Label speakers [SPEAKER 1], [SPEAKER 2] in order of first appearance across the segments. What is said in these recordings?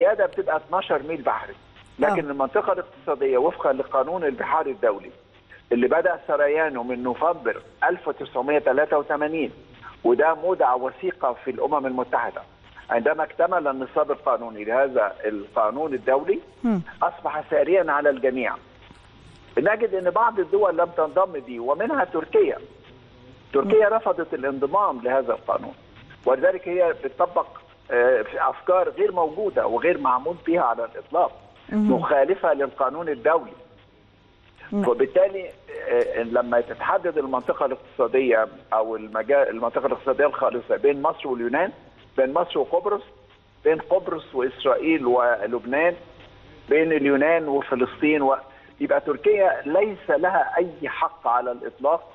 [SPEAKER 1] الزياده بتبقى 12 ميل بحري لكن
[SPEAKER 2] آه.
[SPEAKER 1] المنطقه الاقتصاديه وفقا لقانون البحار الدولي اللي بدا سريانه من نوفمبر 1983 وده مودع وثيقه في الامم المتحده عندما اكتمل النصاب القانوني لهذا القانون الدولي
[SPEAKER 2] مم.
[SPEAKER 1] اصبح ساريا على الجميع نجد ان بعض الدول لم تنضم به ومنها تركيا تركيا رفضت الانضمام لهذا القانون ولذلك هي بتطبق آه، في افكار غير موجوده وغير معمول بها على الاطلاق
[SPEAKER 2] مهم.
[SPEAKER 1] مخالفه للقانون الدولي
[SPEAKER 2] نعم.
[SPEAKER 1] وبالتالي آه، لما تتحدد المنطقه الاقتصاديه او المجال المنطقه الاقتصاديه الخالصه بين مصر واليونان بين مصر وقبرص بين قبرص واسرائيل ولبنان بين اليونان وفلسطين و... يبقى تركيا ليس لها اي حق على الاطلاق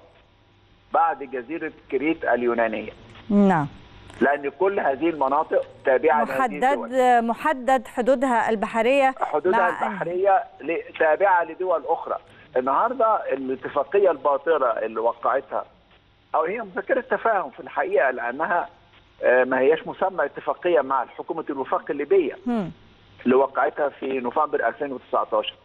[SPEAKER 1] بعد جزيره كريت اليونانيه
[SPEAKER 2] نعم
[SPEAKER 1] لان كل هذه المناطق تابعه لهذه الدول
[SPEAKER 2] محدد محدد حدودها البحريه
[SPEAKER 1] حدودها
[SPEAKER 2] مع-
[SPEAKER 1] البحريه ل- تابعه لدول اخرى النهارده الاتفاقيه الباطله اللي وقعتها او هي مذكره تفاهم في الحقيقه لانها آه، ما هياش مسمى اتفاقيه مع حكومه الوفاق الليبيه
[SPEAKER 2] مم.
[SPEAKER 1] اللي وقعتها في نوفمبر 2019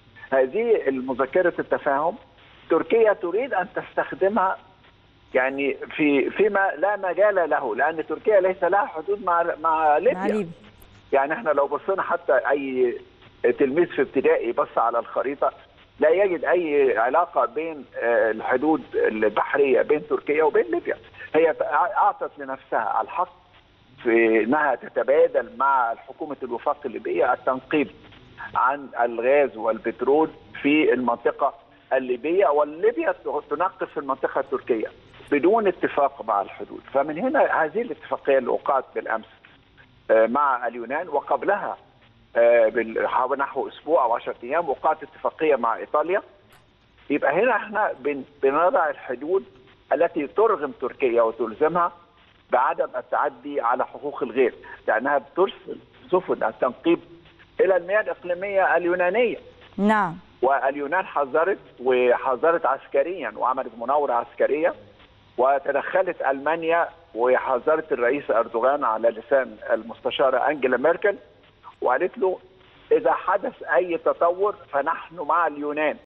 [SPEAKER 1] هذه المذكره التفاهم تركيا تريد ان تستخدمها يعني في فيما لا مجال له لان تركيا ليس لها حدود مع مع
[SPEAKER 2] مع
[SPEAKER 1] ليبيا
[SPEAKER 2] ليبيا
[SPEAKER 1] يعني احنا لو بصينا حتى اي تلميذ في ابتدائي بص على الخريطه لا يجد اي علاقه بين آه، الحدود البحريه بين تركيا وبين ليبيا هي اعطت لنفسها الحق في انها تتبادل مع حكومه الوفاق الليبيه التنقيب عن الغاز والبترول في المنطقه الليبيه والليبيا تنقب في المنطقه التركيه بدون اتفاق مع الحدود فمن هنا هذه الاتفاقيه اللي وقعت بالامس آه، مع اليونان وقبلها آه، بال- حوالي نحو اسبوع او 10 ايام وقعت اتفاقيه مع ايطاليا يبقى هنا احنا بن- بنضع الحدود التي ترغم تركيا وتلزمها بعدم التعدي على حقوق الغير لانها بترسل سفن التنقيب الى المياه الاقليميه اليونانيه
[SPEAKER 2] نعم
[SPEAKER 1] واليونان حذرت وحذرت عسكريا وعملت مناوره عسكريه وتدخلت المانيا وحذرت الرئيس اردوغان على لسان المستشاره انجela ميركل وقالت له اذا حدث اي تطور فنحن مع اليونان